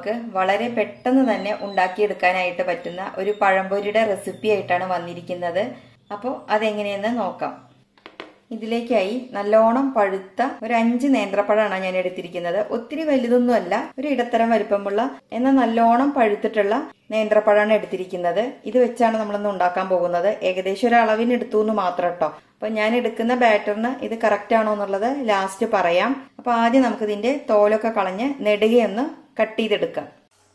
നമുക്ക് വളരെ പെട്ടെന്ന് തന്നെ ഉണ്ടാക്കിയെടുക്കാനായിട്ട് പറ്റുന്ന ഒരു പഴംപൊരിയുടെ റെസിപ്പി ആയിട്ടാണ് വന്നിരിക്കുന്നത് അപ്പോൾ അതെങ്ങനെയെന്ന് നോക്കാം ഇതിലേക്കായി നല്ലോണം പഴുത്ത ഒരു അഞ്ച് നേന്ത്രപ്പഴമാണ് ഞാൻ എടുത്തിരിക്കുന്നത് ഒത്തിരി വലുതൊന്നുമല്ല ഒരു ഇടത്തരം വലിപ്പമുള്ള എന്നാൽ നല്ലോണം പഴുത്തിട്ടുള്ള നേന്ത്രപ്പഴമാണ് എടുത്തിരിക്കുന്നത് ഇത് വെച്ചാണ് നമ്മളിന്ന് ഉണ്ടാക്കാൻ പോകുന്നത് ഏകദേശം ഒരു അളവിന് എടുത്തു എന്ന് മാത്രം കേട്ടോ അപ്പൊ ഞാൻ എടുക്കുന്ന ബാറ്ററിന് ഇത് കറക്റ്റ് ആണോ എന്നുള്ളത് ലാസ്റ്റ് പറയാം അപ്പൊ ആദ്യം നമുക്ക് ഇതിന്റെ തോലൊക്കെ കളഞ്ഞ് നെടുകയൊന്ന് കട്ട് ചെയ്തെടുക്കാം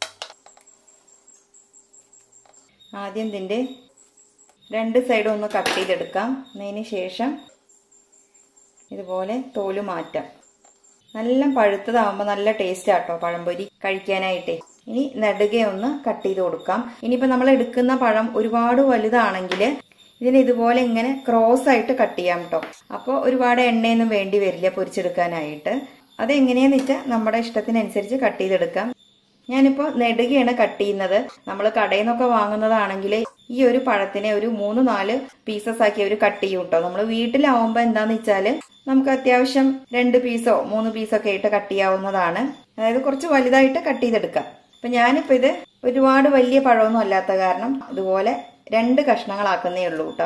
ആദ്യം ഇതിന്റെ രണ്ട് സൈഡും ഒന്ന് കട്ട് ചെയ്തെടുക്കാം അതിന് ശേഷം ഇതുപോലെ തോല് മാറ്റാം നല്ല പഴുത്തതാവുമ്പോൾ നല്ല ടേസ്റ്റ് ആട്ടോ പഴംപൊരി കഴിക്കാനായിട്ടേ ഇനി നെടുകയൊന്ന് കട്ട് ചെയ്ത് കൊടുക്കാം ഇനിയിപ്പോൾ നമ്മൾ എടുക്കുന്ന പഴം ഒരുപാട് വലുതാണെങ്കിൽ ഇതിന് ഇതുപോലെ ഇങ്ങനെ ക്രോസ് ആയിട്ട് കട്ട് ചെയ്യാം കേട്ടോ അപ്പോൾ ഒരുപാട് എണ്ണയൊന്നും വേണ്ടി വരില്ല പൊരിച്ചെടുക്കാനായിട്ട് അതെങ്ങനെയാന്ന് വെച്ചാൽ നമ്മുടെ ഇഷ്ടത്തിനനുസരിച്ച് കട്ട് ചെയ്തെടുക്കാം ഞാനിപ്പോൾ നെടുകയാണ് കട്ട് ചെയ്യുന്നത് നമ്മൾ കടയിൽ നിന്നൊക്കെ വാങ്ങുന്നതാണെങ്കിൽ ഈ ഒരു പഴത്തിനെ ഒരു മൂന്ന് നാല് പീസസ് ആക്കി ഒരു കട്ട് ചെയ്യും കേട്ടോ നമ്മൾ വീട്ടിലാവുമ്പോൾ എന്താന്ന് വെച്ചാല് നമുക്ക് അത്യാവശ്യം രണ്ട് പീസോ മൂന്ന് പീസോ ഒക്കെ ആയിട്ട് കട്ട് ചെയ്യാവുന്നതാണ് അതായത് കുറച്ച് വലുതായിട്ട് കട്ട് ചെയ്തെടുക്കാം അപ്പൊ ഞാനിപ്പോ ഇത് ഒരുപാട് വലിയ പഴമൊന്നും അല്ലാത്ത കാരണം ഇതുപോലെ രണ്ട് കഷ്ണങ്ങളാക്കുന്നേ ഉള്ളൂ കേട്ടോ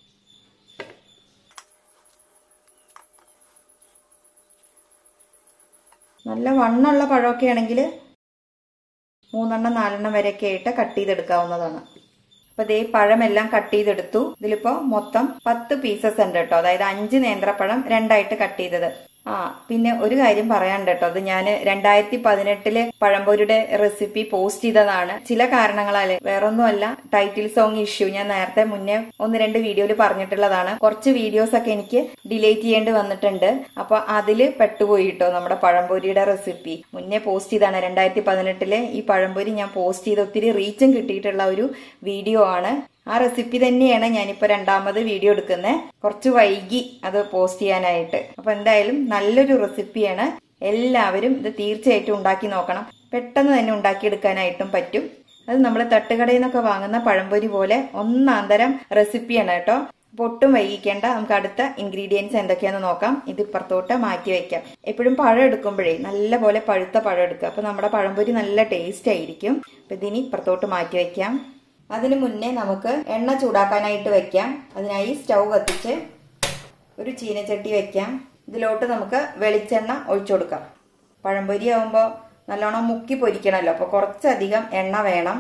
നല്ല വണ്ണുള്ള പഴമൊക്കെ ആണെങ്കിൽ മൂന്നെണ്ണം നാലെണ്ണം വരെയൊക്കെ ആയിട്ട് കട്ട് ചെയ്തെടുക്കാവുന്നതാണ് അപ്പൊ ദേ പഴമെല്ലാം കട്ട് ചെയ്തെടുത്തു ഇതിലിപ്പോ മൊത്തം പത്ത് പീസസ് ഉണ്ട് കേട്ടോ അതായത് അഞ്ച് നേന്ത്രപ്പഴം രണ്ടായിട്ട് കട്ട് ചെയ്തത് ആ പിന്നെ ഒരു കാര്യം പറയാണ്ട് കേട്ടോ അത് ഞാൻ രണ്ടായിരത്തി പതിനെട്ടില് പഴംപൊരിയുടെ റെസിപ്പി പോസ്റ്റ് ചെയ്തതാണ് ചില കാരണങ്ങളാല് വേറൊന്നുമല്ല ടൈറ്റിൽ സോങ് ഇഷ്യൂ ഞാൻ നേരത്തെ മുന്നേ ഒന്ന് രണ്ട് വീഡിയോയിൽ പറഞ്ഞിട്ടുള്ളതാണ് കുറച്ച് വീഡിയോസ് ഒക്കെ എനിക്ക് ഡിലേറ്റ് ചെയ്യേണ്ടി വന്നിട്ടുണ്ട് അപ്പൊ അതില് പെട്ടുപോയി കേട്ടോ നമ്മുടെ പഴംപൊരിയുടെ റെസിപ്പി മുന്നേ പോസ്റ്റ് ചെയ്താണ് രണ്ടായിരത്തി പതിനെട്ടില് ഈ പഴംപൊരി ഞാൻ പോസ്റ്റ് ചെയ്ത് ഒത്തിരി റീച്ചും കിട്ടിയിട്ടുള്ള ഒരു വീഡിയോ ആണ് ആ റെസിപ്പി തന്നെയാണ് ഞാനിപ്പോ രണ്ടാമത് വീഡിയോ എടുക്കുന്നത് കുറച്ച് വൈകി അത് പോസ്റ്റ് ചെയ്യാനായിട്ട് അപ്പൊ എന്തായാലും നല്ലൊരു റെസിപ്പിയാണ് എല്ലാവരും ഇത് തീർച്ചയായിട്ടും ഉണ്ടാക്കി നോക്കണം പെട്ടെന്ന് തന്നെ ഉണ്ടാക്കിയെടുക്കാനായിട്ടും പറ്റും അത് നമ്മൾ തട്ടുകടയിൽ നിന്നൊക്കെ വാങ്ങുന്ന പഴംപൊരി പോലെ ഒന്നാന്തരം റെസിപ്പിയാണ് കേട്ടോ അപ്പൊ ഒട്ടും വൈകിക്കേണ്ട നമുക്ക് അടുത്ത ഇൻഗ്രീഡിയൻസ് എന്തൊക്കെയാന്ന് നോക്കാം ഇത് ഇപ്പുറത്തോട്ട് മാറ്റി വെക്കാം എപ്പോഴും പഴം എടുക്കുമ്പോഴേ നല്ല പോലെ പഴുത്ത പഴം എടുക്കുക അപ്പൊ നമ്മുടെ പഴംപൊരി നല്ല ടേസ്റ്റ് ആയിരിക്കും അപ്പൊ ഇതിനി ഇപ്പുറത്തോട്ട് മാറ്റി വെക്കാം അതിനു മുന്നേ നമുക്ക് എണ്ണ ചൂടാക്കാനായിട്ട് വെക്കാം അതിനായി സ്റ്റൗ കത്തിച്ച് ഒരു ചീനച്ചട്ടി വെക്കാം ഇതിലോട്ട് നമുക്ക് വെളിച്ചെണ്ണ ഒഴിച്ചു കൊടുക്കാം പഴംപൊരി ആവുമ്പോൾ നല്ലോണം മുക്കി പൊരിക്കണമല്ലോ അപ്പോൾ കുറച്ചധികം എണ്ണ വേണം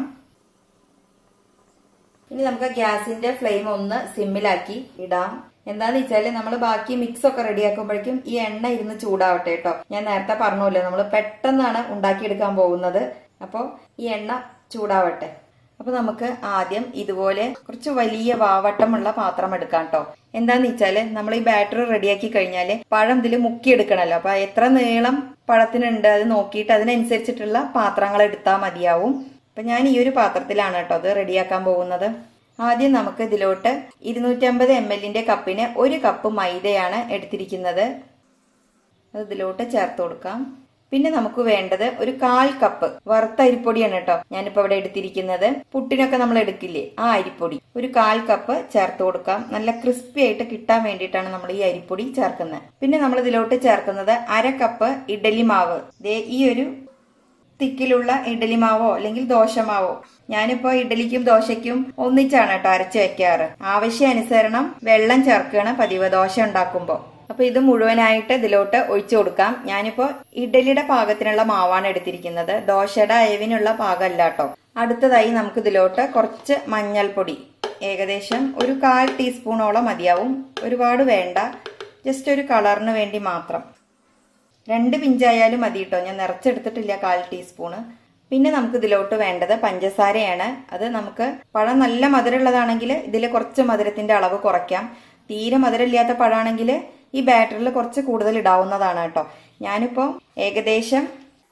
ഇനി നമുക്ക് ഗ്യാസിന്റെ ഫ്ലെയിം ഒന്ന് സിമ്മിലാക്കി ഇടാം എന്താന്ന് വെച്ചാല് നമ്മൾ ബാക്കി മിക്സ് ഒക്കെ റെഡിയാക്കുമ്പോഴേക്കും ഈ എണ്ണ ഇരുന്ന് ചൂടാവട്ടെ കേട്ടോ ഞാൻ നേരത്തെ പറഞ്ഞല്ലോ നമ്മൾ പെട്ടെന്നാണ് ഉണ്ടാക്കിയെടുക്കാൻ പോകുന്നത് അപ്പോൾ ഈ എണ്ണ ചൂടാവട്ടെ അപ്പൊ നമുക്ക് ആദ്യം ഇതുപോലെ കുറച്ച് വലിയ വാവട്ടമുള്ള പാത്രം എടുക്കാം കേട്ടോ എന്താന്ന് വെച്ചാല് നമ്മൾ ഈ ബാറ്ററി റെഡിയാക്കി കഴിഞ്ഞാല് പഴം ഇതിൽ മുക്കിയെടുക്കണല്ലോ അപ്പൊ എത്ര നീളം പഴത്തിനുണ്ട് അത് നോക്കിയിട്ട് അതിനനുസരിച്ചിട്ടുള്ള പാത്രങ്ങൾ എടുത്താൽ മതിയാവും അപ്പൊ ഞാൻ ഈ ഒരു പാത്രത്തിലാണ് കേട്ടോ അത് റെഡിയാക്കാൻ പോകുന്നത് ആദ്യം നമുക്ക് ഇതിലോട്ട് ഇരുന്നൂറ്റമ്പത് എം എല്ലിന്റെ കപ്പിന് ഒരു കപ്പ് മൈദയാണ് എടുത്തിരിക്കുന്നത് അത് ഇതിലോട്ട് ചേർത്ത് കൊടുക്കാം പിന്നെ നമുക്ക് വേണ്ടത് ഒരു കാൽ കപ്പ് വറുത്ത അരിപ്പൊടിയാണ് കേട്ടോ ഞാനിപ്പോ ഇവിടെ എടുത്തിരിക്കുന്നത് പുട്ടിനൊക്കെ നമ്മൾ എടുക്കില്ലേ ആ അരിപ്പൊടി ഒരു കാൽ കപ്പ് ചേർത്ത് കൊടുക്കാം നല്ല ക്രിസ്പി ആയിട്ട് കിട്ടാൻ വേണ്ടിയിട്ടാണ് നമ്മൾ ഈ അരിപ്പൊടി ചേർക്കുന്നത് പിന്നെ നമ്മൾ ഇതിലോട്ട് ചേർക്കുന്നത് അര കപ്പ് ഇഡലി മാവ് ദേ ഈ ഒരു തിക്കിലുള്ള ഇഡലി മാവോ അല്ലെങ്കിൽ ദോശമാവോ ഞാനിപ്പോ ഇഡലിക്കും ദോശയ്ക്കും ഒന്നിച്ചാണ് കേട്ടോ അരച്ച് വെക്കാറ് ആവശ്യാനുസരണം വെള്ളം ചേർക്കുകയാണ് പതിവ് ദോശ ഉണ്ടാക്കുമ്പോൾ അപ്പൊ ഇത് മുഴുവനായിട്ട് ഇതിലോട്ട് ഒഴിച്ചു കൊടുക്കാം ഞാനിപ്പോ ഇഡലിയുടെ പാകത്തിനുള്ള മാവാണ് എടുത്തിരിക്കുന്നത് ദോശയുടെ അയവിനുള്ള പാകമല്ല കേട്ടോ അടുത്തതായി നമുക്ക് ഇതിലോട്ട് കുറച്ച് മഞ്ഞൾപ്പൊടി ഏകദേശം ഒരു കാൽ ടീസ്പൂണോളം മതിയാവും ഒരുപാട് വേണ്ട ജസ്റ്റ് ഒരു കളറിന് വേണ്ടി മാത്രം രണ്ട് പിഞ്ചായാലും മതി കേട്ടോ ഞാൻ നിറച്ചെടുത്തിട്ടില്ല കാൽ ടീസ്പൂണ് പിന്നെ നമുക്ക് ഇതിലോട്ട് വേണ്ടത് പഞ്ചസാരയാണ് അത് നമുക്ക് പഴം നല്ല മധുരമുള്ളതാണെങ്കിൽ ഇതിൽ കുറച്ച് മധുരത്തിന്റെ അളവ് കുറയ്ക്കാം തീരെ മധുരമില്ലാത്ത പഴമാണെങ്കിൽ ഈ ബാറ്ററിൽ കുറച്ച് കൂടുതൽ ഇടാവുന്നതാണ് കേട്ടോ ഞാനിപ്പോൾ ഏകദേശം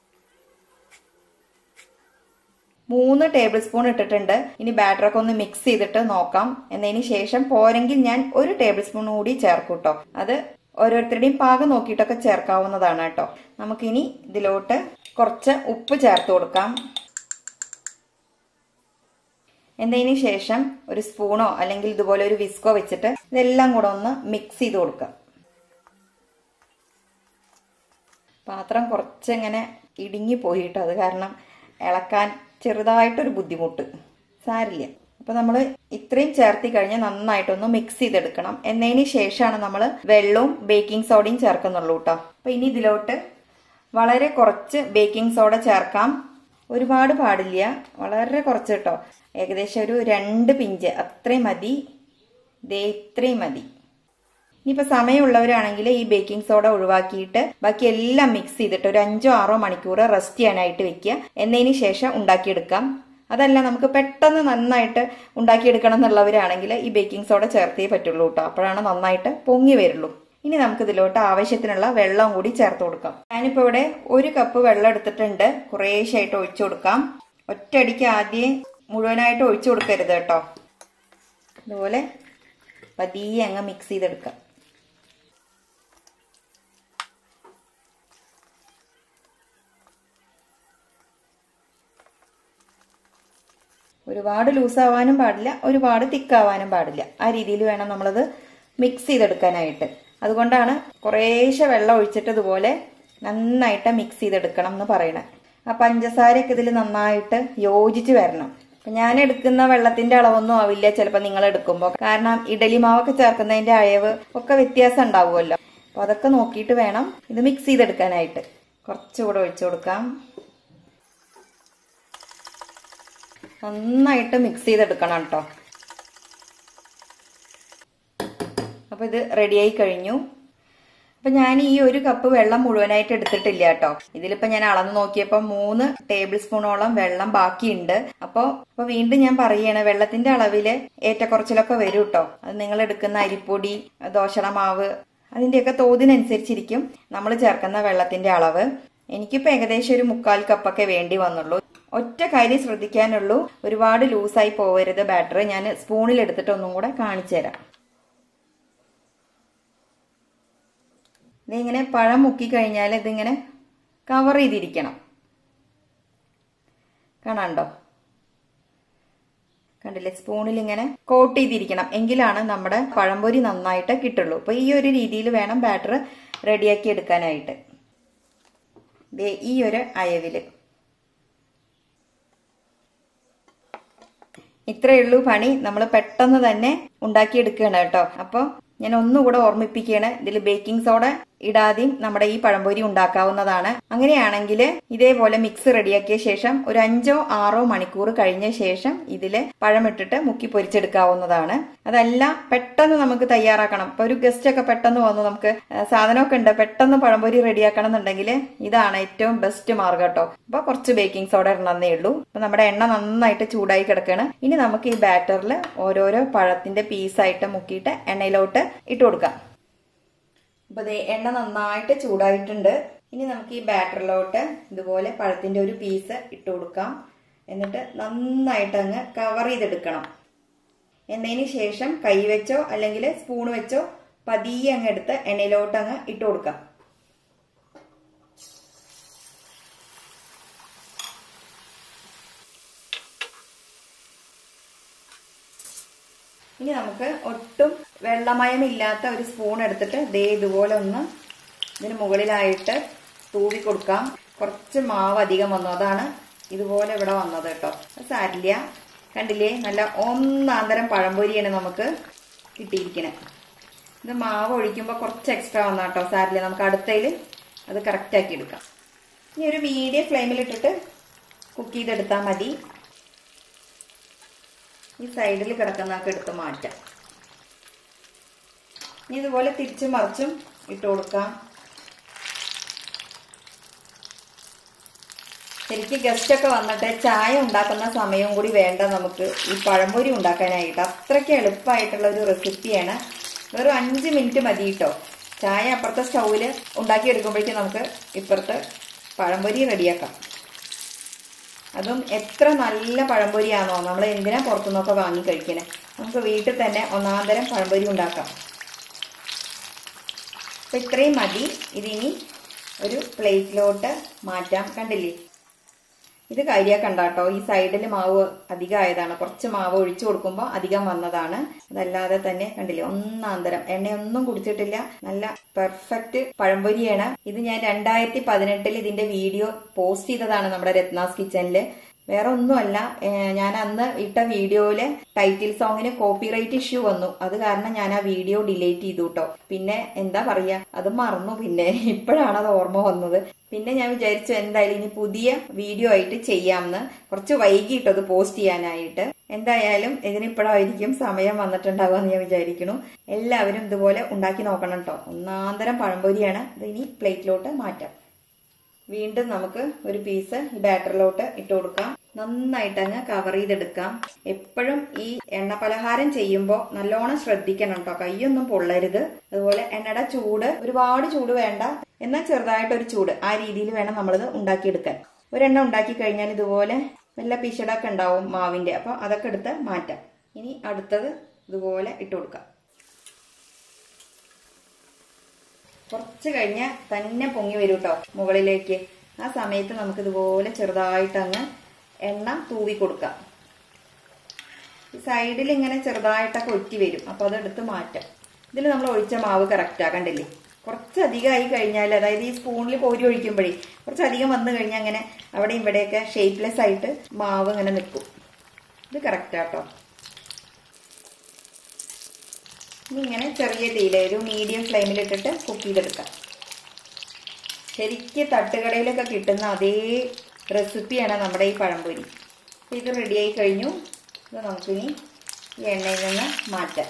മൂന്ന് ടേബിൾ സ്പൂൺ ഇട്ടിട്ടുണ്ട് ഇനി ബാറ്ററൊക്കെ ഒന്ന് മിക്സ് ചെയ്തിട്ട് നോക്കാം എന്നതിന് ശേഷം പോരെങ്കിൽ ഞാൻ ഒരു ടേബിൾ സ്പൂൺ കൂടി ചേർക്കും കേട്ടോ അത് ഓരോരുത്തരുടെയും പാകം നോക്കിയിട്ടൊക്കെ ചേർക്കാവുന്നതാണ് കേട്ടോ നമുക്കിനി ഇതിലോട്ട് കുറച്ച് ഉപ്പ് ചേർത്ത് കൊടുക്കാം എന്നതിന് ശേഷം ഒരു സ്പൂണോ അല്ലെങ്കിൽ ഇതുപോലെ ഒരു വിസ്കോ വെച്ചിട്ട് ഇതെല്ലാം കൂടെ ഒന്ന് മിക്സ് ചെയ്ത് കൊടുക്കാം പാത്രം കുറച്ചിങ്ങനെ ഇടുങ്ങി പോയിട്ടോ അത് കാരണം ഇളക്കാൻ ചെറുതായിട്ടൊരു ബുദ്ധിമുട്ട് സാരില്ല അപ്പൊ നമ്മൾ ഇത്രയും ചേർത്തി കഴിഞ്ഞ് നന്നായിട്ടൊന്ന് മിക്സ് ചെയ്തെടുക്കണം എന്നതിന് ശേഷമാണ് നമ്മൾ വെള്ളവും ബേക്കിംഗ് സോഡയും ചേർക്കുന്നുള്ളൂ കേട്ടോ അപ്പൊ ഇനി ഇതിലോട്ട് വളരെ കുറച്ച് ബേക്കിംഗ് സോഡ ചേർക്കാം ഒരുപാട് പാടില്ല വളരെ കുറച്ച് കേട്ടോ ഏകദേശം ഒരു രണ്ട് പിഞ്ച് അത്രയും മതി ദേ ഇത്രയും മതി ഇനിയിപ്പോൾ സമയമുള്ളവരാണെങ്കിൽ ഈ ബേക്കിംഗ് സോഡ ഒഴിവാക്കിയിട്ട് ബാക്കി എല്ലാം മിക്സ് ചെയ്തിട്ട് ഒരു അഞ്ചോ ആറോ മണിക്കൂർ റെസ്റ്റ് ചെയ്യാനായിട്ട് വെക്കുക എന്നതിന് ശേഷം ഉണ്ടാക്കിയെടുക്കാം അതല്ല നമുക്ക് പെട്ടെന്ന് നന്നായിട്ട് ഉണ്ടാക്കിയെടുക്കണം എന്നുള്ളവരാണെങ്കിൽ ഈ ബേക്കിംഗ് സോഡ ചേർത്തേ പറ്റുള്ളൂ കേട്ടോ അപ്പോഴാണ് നന്നായിട്ട് പൊങ്ങി വരുള്ളൂ ഇനി നമുക്ക് ഇതിലോട്ട് ആവശ്യത്തിനുള്ള വെള്ളം കൂടി ചേർത്ത് കൊടുക്കാം ഞാനിപ്പോൾ ഇവിടെ ഒരു കപ്പ് വെള്ളം എടുത്തിട്ടുണ്ട് കുറേശ്ശായിട്ട് ഒഴിച്ചു കൊടുക്കാം ഒറ്റയടിക്ക് ആദ്യം മുഴുവനായിട്ട് ഒഴിച്ചു കൊടുക്കരുത് കേട്ടോ ഇതുപോലെ പതിയെ അങ്ങ് മിക്സ് ചെയ്തെടുക്കാം ഒരുപാട് ലൂസാവാനും പാടില്ല ഒരുപാട് തിക്കാവാനും പാടില്ല ആ രീതിയിൽ വേണം നമ്മളത് മിക്സ് ചെയ്തെടുക്കാനായിട്ട് അതുകൊണ്ടാണ് കുറേശ്ശെ വെള്ളം ഒഴിച്ചിട്ട് ഇതുപോലെ നന്നായിട്ട് മിക്സ് ചെയ്തെടുക്കണം എന്ന് പറയണേ ആ പഞ്ചസാരയൊക്കെ ഇതിൽ നന്നായിട്ട് യോജിച്ച് വരണം അപ്പൊ ഞാൻ എടുക്കുന്ന വെള്ളത്തിന്റെ അളവൊന്നും ആവില്ല ചിലപ്പോൾ നിങ്ങൾ എടുക്കുമ്പോൾ കാരണം ഇഡലി മാവൊക്കെ ചേർക്കുന്നതിന്റെ അയവ് ഒക്കെ വ്യത്യാസം ഉണ്ടാവുമല്ലോ അപ്പൊ അതൊക്കെ നോക്കിയിട്ട് വേണം ഇത് മിക്സ് ചെയ്തെടുക്കാനായിട്ട് കുറച്ചുകൂടെ ഒഴിച്ചു കൊടുക്കാം നന്നായിട്ട് മിക്സ് ചെയ്തെടുക്കണം കേട്ടോ അപ്പൊ ഇത് റെഡിയായി കഴിഞ്ഞു അപ്പൊ ഞാൻ ഈ ഒരു കപ്പ് വെള്ളം മുഴുവനായിട്ട് എടുത്തിട്ടില്ല കേട്ടോ ഇതിലിപ്പോ ഞാൻ അളന്ന് നോക്കിയപ്പോ മൂന്ന് ടേബിൾ സ്പൂണോളം വെള്ളം ബാക്കിയുണ്ട് അപ്പൊ അപ്പൊ വീണ്ടും ഞാൻ പറയാണ് വെള്ളത്തിന്റെ അളവില് ഏറ്റക്കുറച്ചിലൊക്കെ വരും കേട്ടോ അത് നിങ്ങൾ എടുക്കുന്ന അരിപ്പൊടി ദോശട മാവ് അതിന്റെയൊക്കെ തോതിനനുസരിച്ചിരിക്കും നമ്മൾ ചേർക്കുന്ന വെള്ളത്തിന്റെ അളവ് എനിക്കിപ്പോ ഏകദേശം ഒരു മുക്കാൽ കപ്പൊക്കെ വേണ്ടി വന്നുള്ളൂ ഒറ്റ കാര്യം ശ്രദ്ധിക്കാനുള്ളൂ ഒരുപാട് ലൂസായി പോവരുത് ബാറ്റർ ഞാൻ സ്പൂണിൽ എടുത്തിട്ട് ഒന്നും കൂടെ കാണിച്ചു തരാം ഇതിങ്ങനെ പഴം മുക്കി കഴിഞ്ഞാൽ ഇതിങ്ങനെ കവർ ചെയ്തിരിക്കണം കാണാണ്ടോ കണ്ടില്ലേ സ്പൂണിൽ ഇങ്ങനെ കോട്ട് ചെയ്തിരിക്കണം എങ്കിലാണ് നമ്മുടെ പഴംപൊരി നന്നായിട്ട് കിട്ടുള്ളൂ അപ്പൊ ഈ ഒരു രീതിയിൽ വേണം ബാറ്റർ റെഡിയാക്കി എടുക്കാനായിട്ട് ദേ ഈ ഒരു അയവില് ഇത്രയേ ഉള്ളൂ പണി നമ്മൾ പെട്ടെന്ന് തന്നെ ഉണ്ടാക്കിയെടുക്കുകയാണ് കേട്ടോ അപ്പോൾ ഞാൻ ഒന്നുകൂടെ ഓർമ്മിപ്പിക്കുകയാണ് ഇതിൽ ബേക്കിംഗ് സോഡ ഇടാതെയും നമ്മുടെ ഈ പഴംപൊരി ഉണ്ടാക്കാവുന്നതാണ് അങ്ങനെയാണെങ്കിൽ ഇതേപോലെ മിക്സ് റെഡിയാക്കിയ ശേഷം ഒരു അഞ്ചോ ആറോ മണിക്കൂർ കഴിഞ്ഞ ശേഷം ഇതിൽ പഴമിട്ടിട്ട് മുക്കി പൊരിച്ചെടുക്കാവുന്നതാണ് അതല്ല പെട്ടെന്ന് നമുക്ക് തയ്യാറാക്കണം ഇപ്പൊ ഒരു ഗസ്റ്റ് ഒക്കെ പെട്ടെന്ന് വന്നു നമുക്ക് സാധനമൊക്കെ ഉണ്ട് പെട്ടെന്ന് പഴംപൊരി റെഡിയാക്കണം എന്നുണ്ടെങ്കിൽ ഇതാണ് ഏറ്റവും ബെസ്റ്റ് മാർഗം കേട്ടോ അപ്പൊ കുറച്ച് ബേക്കിംഗ് സോഡ ഇടണമെന്നേ ഉള്ളൂ അപ്പൊ നമ്മുടെ എണ്ണ നന്നായിട്ട് ചൂടായി കിടക്കുകയാണ് ഇനി നമുക്ക് ഈ ബാറ്ററിൽ ഓരോരോ പഴത്തിന്റെ പീസായിട്ട് മുക്കിയിട്ട് എണ്ണയിലോട്ട് ഇട്ട് കൊടുക്കാം അപ്പൊ ദേ എണ്ണ നന്നായിട്ട് ചൂടായിട്ടുണ്ട് ഇനി നമുക്ക് ഈ ബാറ്ററിലോട്ട് ഇതുപോലെ പഴത്തിന്റെ ഒരു പീസ് ഇട്ട് കൊടുക്കാം എന്നിട്ട് നന്നായിട്ട് അങ്ങ് കവർ ചെയ്തെടുക്കണം എന്നതിന് ശേഷം കൈ വെച്ചോ അല്ലെങ്കിൽ സ്പൂൺ വെച്ചോ പതിയെ അങ്ങ് എടുത്ത് എണ്ണയിലോട്ട് അങ്ങ് ഇട്ട് കൊടുക്കാം ഇനി നമുക്ക് ഒട്ടും വെള്ളമയമില്ലാത്ത ഒരു സ്പൂൺ എടുത്തിട്ട് ദേ ഇതുപോലെ ഒന്ന് ഇതിന് മുകളിലായിട്ട് തൂവി കൊടുക്കാം കുറച്ച് മാവ് അധികം വന്നു അതാണ് ഇതുപോലെ ഇവിടെ വന്നത് കേട്ടോ സാരില്ല കണ്ടില്ലേ നല്ല ഒന്നാന്തരം പഴംപൊരിയാണ് നമുക്ക് കിട്ടിയിരിക്കുന്നത് ഇത് മാവ് ഒഴിക്കുമ്പോൾ കുറച്ച് എക്സ്ട്രാ വന്നാ കേട്ടോ സാരില്ല നമുക്ക് അടുത്തതിൽ അത് കറക്റ്റ് ആക്കി എടുക്കാം ഇനി ഒരു മീഡിയം ഫ്ലെയിമിലിട്ടിട്ട് കുക്ക് ചെയ്തെടുത്താൽ മതി ഈ സൈഡിൽ കിടക്കുന്നതൊക്കെ എടുത്ത് മാറ്റാം ഇനി ഇതുപോലെ തിരിച്ചും മറിച്ചും ഇട്ട് കൊടുക്കാം ശരിക്കും ഗസ്റ്റ് ഒക്കെ വന്നിട്ട് ചായ ഉണ്ടാക്കുന്ന സമയവും കൂടി വേണ്ട നമുക്ക് ഈ പഴംപൊരി ഉണ്ടാക്കാനായിട്ട് അത്രയ്ക്ക് എളുപ്പമായിട്ടുള്ള ഒരു റെസിപ്പിയാണ് വെറും അഞ്ച് മിനിറ്റ് മതി കേട്ടോ ചായ അപ്പുറത്തെ സ്റ്റൗവിൽ ഉണ്ടാക്കിയെടുക്കുമ്പോഴേക്കും നമുക്ക് ഇപ്പുറത്ത് പഴംപൊരി റെഡിയാക്കാം അതും എത്ര നല്ല പഴംപൊരിയാണോ നമ്മൾ എന്തിനാ പുറത്തുനിന്നൊക്കെ വാങ്ങി കഴിക്കണേ നമുക്ക് വീട്ടിൽ തന്നെ ഒന്നാന്തരം പഴംപൊരി ഉണ്ടാക്കാം അപ്പൊ ഇത്രയും മതി ഇതിനി ഒരു പ്ലേറ്റിലോട്ട് മാറ്റാം കണ്ടില്ലേ ഇത് കരിയാക്കണ്ട കേട്ടോ ഈ സൈഡിൽ മാവ് അധികമായതാണ് കുറച്ച് മാവ് ഒഴിച്ചു കൊടുക്കുമ്പോൾ അധികം വന്നതാണ് അതല്ലാതെ തന്നെ കണ്ടില്ലേ ഒന്നാന്തരം എണ്ണയൊന്നും കുടിച്ചിട്ടില്ല നല്ല പെർഫെക്റ്റ് പഴംപൊരിയാണ് ഇത് ഞാൻ രണ്ടായിരത്തി പതിനെട്ടിൽ ഇതിന്റെ വീഡിയോ പോസ്റ്റ് ചെയ്തതാണ് നമ്മുടെ രത്നാസ് കിച്ചണില് വേറെ ഒന്നുമല്ല ഏഹ് ഞാൻ അന്ന് ഇട്ട വീഡിയോയില് ടൈറ്റിൽ സോങ്ങിന് കോപ്പിറൈറ്റ് ഇഷ്യൂ വന്നു അത് കാരണം ഞാൻ ആ വീഡിയോ ഡിലീറ്റ് ചെയ്തു കേട്ടോ പിന്നെ എന്താ പറയാ അത് മറന്നു പിന്നെ ഇപ്പോഴാണ് അത് ഓർമ്മ വന്നത് പിന്നെ ഞാൻ വിചാരിച്ചു എന്തായാലും ഇനി പുതിയ വീഡിയോ ആയിട്ട് ചെയ്യാമെന്ന് കുറച്ച് വൈകിട്ടോ അത് പോസ്റ്റ് ചെയ്യാനായിട്ട് എന്തായാലും ഇതിനിപ്പോഴായിരിക്കും സമയം വന്നിട്ടുണ്ടാവുക എന്ന് ഞാൻ വിചാരിക്കുന്നു എല്ലാവരും ഇതുപോലെ ഉണ്ടാക്കി നോക്കണം കേട്ടോ ഒന്നാന്തരം പഴംപൊരിയാണ് ഇത് ഇനി പ്ലേറ്റിലോട്ട് മാറ്റാം വീണ്ടും നമുക്ക് ഒരു പീസ് ഈ ബാറ്ററിലോട്ട് ഇട്ട് കൊടുക്കാം നന്നായിട്ട് അങ്ങ് കവർ ചെയ്തെടുക്കാം എപ്പോഴും ഈ എണ്ണ പലഹാരം ചെയ്യുമ്പോൾ നല്ലോണം ശ്രദ്ധിക്കണം കേട്ടോ കൈയൊന്നും പൊള്ളരുത് അതുപോലെ എണ്ണയുടെ ചൂട് ഒരുപാട് ചൂട് വേണ്ട എന്നാൽ ചെറുതായിട്ടൊരു ചൂട് ആ രീതിയിൽ വേണം നമ്മളിത് ഉണ്ടാക്കിയെടുക്കാൻ ഒരെണ്ണ ഉണ്ടാക്കി കഴിഞ്ഞാൽ ഇതുപോലെ വല്ല പിശടൊക്കെ ഉണ്ടാവും മാവിന്റെ അപ്പൊ അതൊക്കെ എടുത്ത് മാറ്റാം ഇനി അടുത്തത് ഇതുപോലെ ഇട്ട് കൊടുക്കാം കുറച്ച് കഴിഞ്ഞ് തന്നെ പൊങ്ങി വരും കേട്ടോ മുകളിലേക്ക് ആ സമയത്ത് നമുക്ക് ഇതുപോലെ ചെറുതായിട്ട് അങ്ങ് എണ്ണ തൂവി കൊടുക്കാം ഈ സൈഡിൽ ഇങ്ങനെ ചെറുതായിട്ടൊക്കെ ഒറ്റി വരും അപ്പൊ അതെടുത്ത് മാറ്റാം ഇതിൽ നമ്മൾ ഒഴിച്ച മാവ് കറക്റ്റ് ആക്കണ്ടില്ലേ കുറച്ചധികമായി കഴിഞ്ഞാൽ അതായത് ഈ സ്പൂണിൽ കോരി ഒഴിക്കുമ്പോഴേ കുറച്ചധികം വന്നു കഴിഞ്ഞാൽ അങ്ങനെ അവിടെ ഇവിടെയൊക്കെ ഷേപ്പ്ലെസ് ആയിട്ട് മാവ് ഇങ്ങനെ നിൽക്കും ഇത് കറക്റ്റ് ആട്ടോ ഇനി ഇങ്ങനെ ചെറിയ തീയില ഒരു മീഡിയം ഫ്ലെയിമിലിട്ടിട്ട് കുക്ക് ചെയ്തെടുക്കാം ശരിക്ക് തട്ടുകടയിലൊക്കെ കിട്ടുന്ന അതേ റെസിപ്പിയാണ് നമ്മുടെ ഈ പഴംപൊരി ഇത് റെഡിയായി കഴിഞ്ഞു ഇത് നമുക്കിനി ഈ എണ്ണയിൽ നിന്ന് മാറ്റാം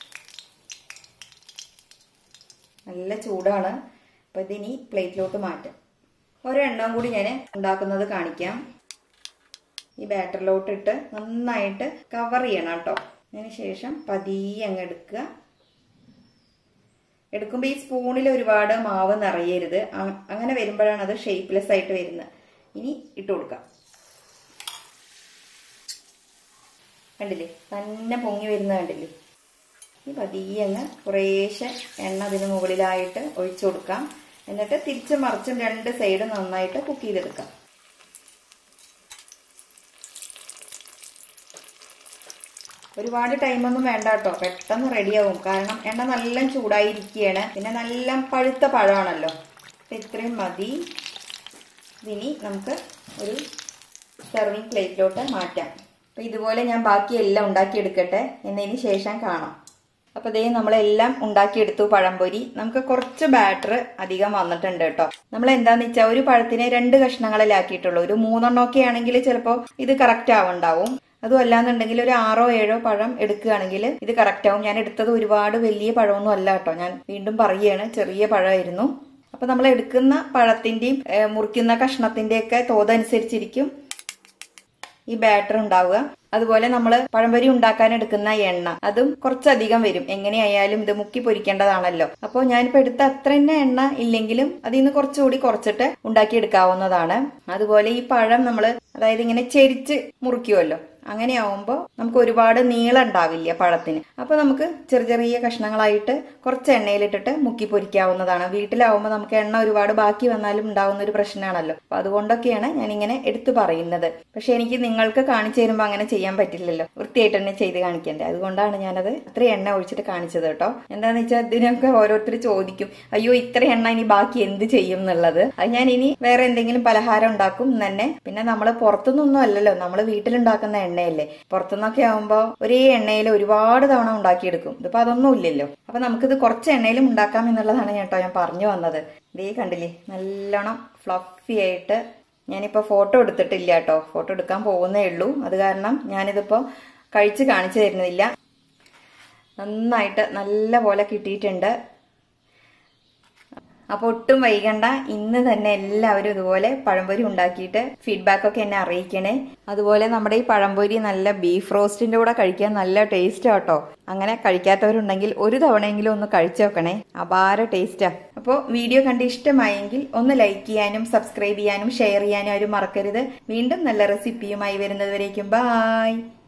നല്ല ചൂടാണ് അപ്പം ഇതിനി പ്ലേറ്റിലോട്ട് മാറ്റാം ഒരെണ്ണം കൂടി ഞാൻ ഉണ്ടാക്കുന്നത് കാണിക്കാം ഈ ബാറ്ററിലോട്ട് ഇട്ട് നന്നായിട്ട് കവർ ചെയ്യണം കേട്ടോ അതിന് ശേഷം പതിയെ അങ്ങ് എടുക്കുക എടുക്കുമ്പോൾ ഈ സ്പൂണിൽ ഒരുപാട് മാവ് നിറയരുത് അങ്ങനെ വരുമ്പോഴാണ് അത് ഷേപ്പ്ലെസ് ആയിട്ട് വരുന്നത് ഇനി ഇട്ട് കൊടുക്കാം കണ്ടില്ലേ തന്നെ പൊങ്ങി വരുന്നത് കണ്ടില്ലേ ഈ പതിയെ അങ്ങ് കുറേശ്ശെ എണ്ണ അതിന് മുകളിലായിട്ട് ഒഴിച്ചു കൊടുക്കാം എന്നിട്ട് തിരിച്ച് മറിച്ചും രണ്ട് സൈഡ് നന്നായിട്ട് കുക്ക് ചെയ്തെടുക്കാം ഒരുപാട് ടൈമൊന്നും വേണ്ട കേട്ടോ പെട്ടെന്ന് റെഡിയാവും കാരണം എണ്ണ നല്ല ചൂടായിരിക്കുകയാണ് പിന്നെ നല്ല പഴുത്ത പഴമാണല്ലോ അപ്പം ഇത്രയും മതി ഇനി നമുക്ക് ഒരു സെർവിങ് പ്ലേറ്റിലോട്ട് മാറ്റാം അപ്പം ഇതുപോലെ ഞാൻ ബാക്കി എല്ലാം ഉണ്ടാക്കിയെടുക്കട്ടെ എന്നതിന് ശേഷം കാണാം അപ്പോൾ ഇതേ നമ്മളെല്ലാം ഉണ്ടാക്കിയെടുത്തു പഴംപൊരി നമുക്ക് കുറച്ച് ബാറ്റർ അധികം വന്നിട്ടുണ്ട് കേട്ടോ നമ്മൾ എന്താന്ന് വെച്ചാൽ ഒരു പഴത്തിനെ രണ്ട് കഷ്ണങ്ങളിലാക്കിയിട്ടുള്ളൂ ഒരു മൂന്നെണ്ണമൊക്കെ ആണെങ്കിൽ ചിലപ്പോൾ ഇത് കറക്റ്റ് ആവുണ്ടാവും അതും അല്ലാന്നുണ്ടെങ്കിൽ ഒരു ആറോ ഏഴോ പഴം എടുക്കുകയാണെങ്കിൽ ഇത് കറക്റ്റ് ആവും ഞാൻ എടുത്തത് ഒരുപാട് വലിയ പഴമൊന്നും അല്ല കേട്ടോ ഞാൻ വീണ്ടും പറയുകയാണ് ചെറിയ പഴമായിരുന്നു അപ്പൊ നമ്മൾ എടുക്കുന്ന പഴത്തിന്റെയും മുറിക്കുന്ന കഷ്ണത്തിന്റെയൊക്കെ തോതനുസരിച്ചിരിക്കും ഈ ബാറ്റർ ഉണ്ടാവുക അതുപോലെ നമ്മൾ പഴംപൊരി ഉണ്ടാക്കാൻ എടുക്കുന്ന എണ്ണ അതും കുറച്ചധികം വരും എങ്ങനെയായാലും ഇത് മുക്കി പൊരിക്കേണ്ടതാണല്ലോ അപ്പോൾ ഞാനിപ്പോൾ എടുത്ത അത്ര തന്നെ എണ്ണ ഇല്ലെങ്കിലും അതിൽ നിന്ന് കുറച്ചുകൂടി കുറച്ചിട്ട് ഉണ്ടാക്കിയെടുക്കാവുന്നതാണ് അതുപോലെ ഈ പഴം നമ്മൾ അതായത് ഇങ്ങനെ ചെരിച്ച് മുറിക്കുമല്ലോ അങ്ങനെ ആവുമ്പോൾ നമുക്ക് ഒരുപാട് നീളം ഉണ്ടാവില്ല പഴത്തിന് അപ്പൊ നമുക്ക് ചെറിയ ചെറിയ കഷ്ണങ്ങളായിട്ട് കുറച്ച് എണ്ണയിലിട്ടിട്ട് മുക്കി പൊരിക്കാവുന്നതാണ് വീട്ടിലാവുമ്പോൾ നമുക്ക് എണ്ണ ഒരുപാട് ബാക്കി വന്നാലും ഉണ്ടാവുന്ന ഒരു പ്രശ്നമാണല്ലോ അപ്പൊ അതുകൊണ്ടൊക്കെയാണ് ഞാൻ ഇങ്ങനെ എടുത്തു പറയുന്നത് പക്ഷെ എനിക്ക് നിങ്ങൾക്ക് കാണിച്ചു തരുമ്പോൾ അങ്ങനെ ചെയ്യാൻ പറ്റില്ലല്ലോ വൃത്തിയായിട്ട് തന്നെ ചെയ്ത് കാണിക്കണ്ടേ അതുകൊണ്ടാണ് ഞാനത് ഇത്ര എണ്ണ ഒഴിച്ചിട്ട് കാണിച്ചത് കേട്ടോ എന്താന്ന് വെച്ചാൽ ഇതിനൊക്കെ ഓരോരുത്തർ ചോദിക്കും അയ്യോ ഇത്ര എണ്ണ ഇനി ബാക്കി എന്ത് ചെയ്യും എന്നുള്ളത് അത് ഞാൻ ഇനി വേറെ എന്തെങ്കിലും പലഹാരം ഉണ്ടാക്കും തന്നെ പിന്നെ നമ്മൾ പുറത്തുനിന്നൊന്നും അല്ലല്ലോ നമ്മൾ വീട്ടിലുണ്ടാക്കുന്ന എണ്ണയല്ലേ പുറത്തുനിന്നൊക്കെ ആവുമ്പോൾ ഒരേ എണ്ണയിൽ ഒരുപാട് തവണ ഉണ്ടാക്കിയെടുക്കും ഇതിപ്പോ അതൊന്നും ഇല്ലല്ലോ അപ്പൊ നമുക്കിത് കുറച്ച് എണ്ണയിലും ഉണ്ടാക്കാം എന്നുള്ളതാണ് കേട്ടോ ഞാൻ പറഞ്ഞു വന്നത് ഇതേ കണ്ടില്ലേ നല്ലോണം ഫ്ലഫി ആയിട്ട് ഞാനിപ്പോൾ ഫോട്ടോ എടുത്തിട്ടില്ല കേട്ടോ ഫോട്ടോ എടുക്കാൻ പോകുന്നേ ഉള്ളൂ അത് കാരണം ഞാനിതിപ്പോൾ കഴിച്ച് കാണിച്ചു തരുന്നില്ല നന്നായിട്ട് നല്ല പോലെ കിട്ടിയിട്ടുണ്ട് അപ്പോൾ ഒട്ടും വൈകണ്ട ഇന്ന് തന്നെ എല്ലാവരും ഇതുപോലെ പഴംപൊരി ഉണ്ടാക്കിയിട്ട് ഫീഡ്ബാക്ക് ഒക്കെ എന്നെ അറിയിക്കണേ അതുപോലെ നമ്മുടെ ഈ പഴംപൊരി നല്ല ബീഫ് റോസ്റ്റിന്റെ കൂടെ കഴിക്കാൻ നല്ല ടേസ്റ്റ് ആട്ടോ അങ്ങനെ കഴിക്കാത്തവരുണ്ടെങ്കിൽ ഒരു തവണയെങ്കിലും ഒന്ന് കഴിച്ചു നോക്കണേ അപാര ടേസ്റ്റാ അപ്പോൾ വീഡിയോ കണ്ട് ഇഷ്ടമായെങ്കിൽ ഒന്ന് ലൈക്ക് ചെയ്യാനും സബ്സ്ക്രൈബ് ചെയ്യാനും ഷെയർ ചെയ്യാനും ആരും മറക്കരുത് വീണ്ടും നല്ല റെസിപ്പിയുമായി വരുന്നതുവരേക്കും ബായ്